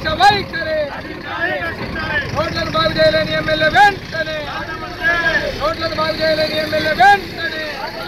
నిర్లక్ష్య వైఖరి రోడ్లను బాగు చేయలేని ఎమ్మెల్యే వెంటనే రోడ్లను బాగు చేయలేని ఎమ్మెల్యే వెంటనే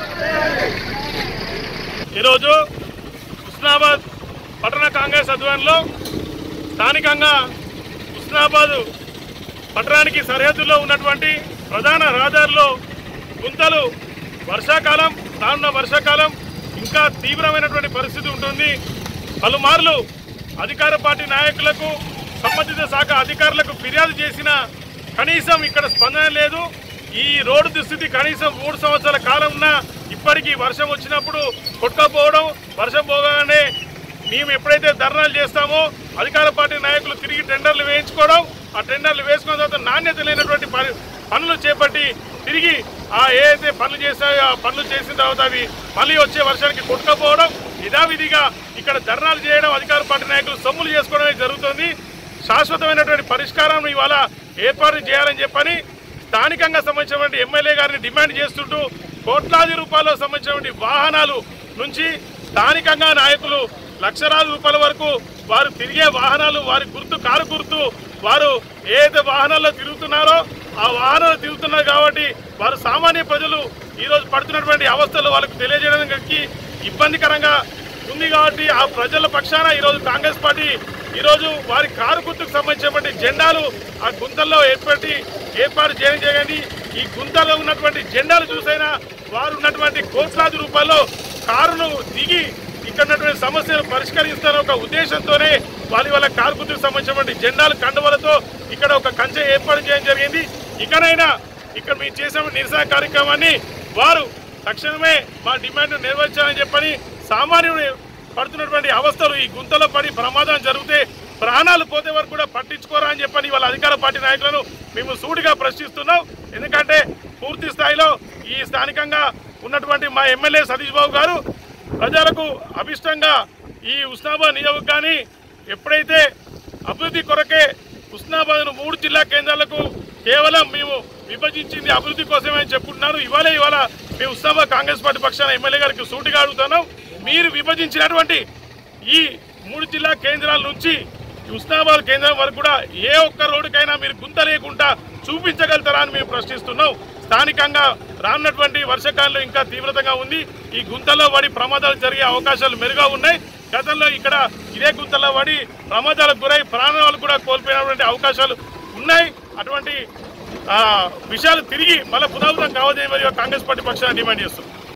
ఈరోజు హుస్నాబాద్ పట్టణ కాంగ్రెస్ ఆధ్వర్యంలో స్థానికంగా హుస్నాబాద్ పట్టణానికి సరిహద్దుల్లో ఉన్నటువంటి ప్రధాన రహదారిలో గుంతలు వర్షాకాలం రానున్న వర్షాకాలం ఇంకా తీవ్రమైనటువంటి పరిస్థితి ఉంటుంది పలుమార్లు అధికార పార్టీ నాయకులకు సంబంధిత శాఖ అధికారులకు ఫిర్యాదు చేసిన కనీసం ఇక్కడ స్పందన లేదు ఈ రోడ్డు దుస్థితి కనీసం మూడు సంవత్సరాల కాలం ఉన్నా ఇప్పటికీ వర్షం వచ్చినప్పుడు కొట్టుకపోవడం వర్షం పోగానే మేము ఎప్పుడైతే ధర్నాలు చేస్తామో అధికార పార్టీ నాయకులు తిరిగి టెండర్లు వేయించుకోవడం ఆ టెండర్లు వేసుకున్న తర్వాత నాణ్యత లేనటువంటి పని పనులు చేపట్టి తిరిగి ఆ ఏదైతే పనులు చేస్తాయో ఆ పనులు చేసిన తర్వాత అవి మళ్ళీ వచ్చే వర్షానికి కొట్టుకపోవడం యథావిధిగా ఇక్కడ ధర్నాలు చేయడం అధికార పార్టీ నాయకులు సొమ్ములు చేసుకోవడమే జరుగుతుంది శాశ్వతమైనటువంటి పరిష్కారం ఇవాళ ఏర్పాటు చేయాలని చెప్పని స్థానికంగా సంబంధించినటువంటి ఎమ్మెల్యే గారిని డిమాండ్ చేస్తుంటూ కోట్లాది రూపాయలకు సంబంధించినటువంటి వాహనాలు నుంచి స్థానికంగా నాయకులు లక్షలాది రూపాయల వరకు వారు తిరిగే వాహనాలు వారి గుర్తు కారు గుర్తు వారు ఏదైతే వాహనాల్లో తిరుగుతున్నారో ఆ వాహనాలు తిరుగుతున్నారు కాబట్టి వారు సామాన్య ప్రజలు ఈరోజు పడుతున్నటువంటి అవస్థలు వాళ్ళకు తెలియజేయడానికి ఇబ్బందికరంగా ఉంది కాబట్టి ఆ ప్రజల పక్షాన ఈరోజు కాంగ్రెస్ పార్టీ ఈరోజు వారి కారు గుర్తుకు సంబంధించినటువంటి జెండాలు ఆ గుంతల్లో ఏర్పడి ఏర్పాటు చేయడం జరిగింది ఈ గుంతలో ఉన్నటువంటి జెండాలు చూసైనా వారు ఉన్నటువంటి కోట్లాది రూపాయల్లో కారును దిగి ఇక్కడ ఉన్నటువంటి సమస్యలు పరిష్కరిస్తున్న ఒక ఉద్దేశంతోనే వారి వాళ్ళ కారు గుర్తుకు సంబంధించినటువంటి జెండాలు కండువలతో ఇక్కడ ఒక కంచె ఏర్పాటు చేయడం జరిగింది ఇకనైనా ఇక్కడ మేము చేసిన నిరసన కార్యక్రమాన్ని వారు తక్షణమే మా డిమాండ్ నెరవేర్చాలని చెప్పని సామాన్యుడు పడుతున్నటువంటి అవస్థలు ఈ గుంతలో పడి ప్రమాదం జరిగితే ప్రాణాలు పోతే వరకు కూడా పట్టించుకోరా అని చెప్పని వాళ్ళ అధికార పార్టీ నాయకులను మేము సూటిగా ప్రశ్నిస్తున్నాం ఎందుకంటే పూర్తి స్థాయిలో ఈ స్థానికంగా ఉన్నటువంటి మా ఎమ్మెల్యే సతీష్ బాబు గారు ప్రజలకు అభిష్టంగా ఈ ఉస్నాబాద్ నియోజక కానీ ఎప్పుడైతే అభివృద్ధి కొరకే ఉస్నాబాద్ను మూడు జిల్లా కేంద్రాలకు కేవలం మేము విభజించింది అభివృద్ధి కోసమే అని చెప్పుకుంటున్నారు ఇవాళ ఇవాళ మేము ఉస్నాబాద్ కాంగ్రెస్ పార్టీ పక్షాన ఎమ్మెల్యే గారికి సూటిగా అడుగుతున్నాం మీరు విభజించినటువంటి ఈ మూడు జిల్లా కేంద్రాల నుంచి ఈ ఉస్నాబాద్ కేంద్రం వరకు కూడా ఏ ఒక్క రోడ్డుకైనా మీరు గుంత లేకుండా చూపించగలుగుతారా అని మేము ప్రశ్నిస్తున్నాం స్థానికంగా రానున్నటువంటి వర్షకాలంలో ఇంకా తీవ్రతగా ఉంది ఈ గుంతలో పడి ప్రమాదాలు జరిగే అవకాశాలు మెరుగా ఉన్నాయి గతంలో ఇక్కడ ఇదే గుంతలో పడి ప్రమాదాలకు గురై ప్రాణాలు కూడా కోల్పోయినటువంటి అవకాశాలు ఉన్నాయి అటువంటి ఆ, విషయాలు తిరిగి మళ్ళీ పునరావృతం కావద్దని మరియు కాంగ్రెస్ పార్టీ పక్షాన్ని డిమాండ్ చేస్తున్నాం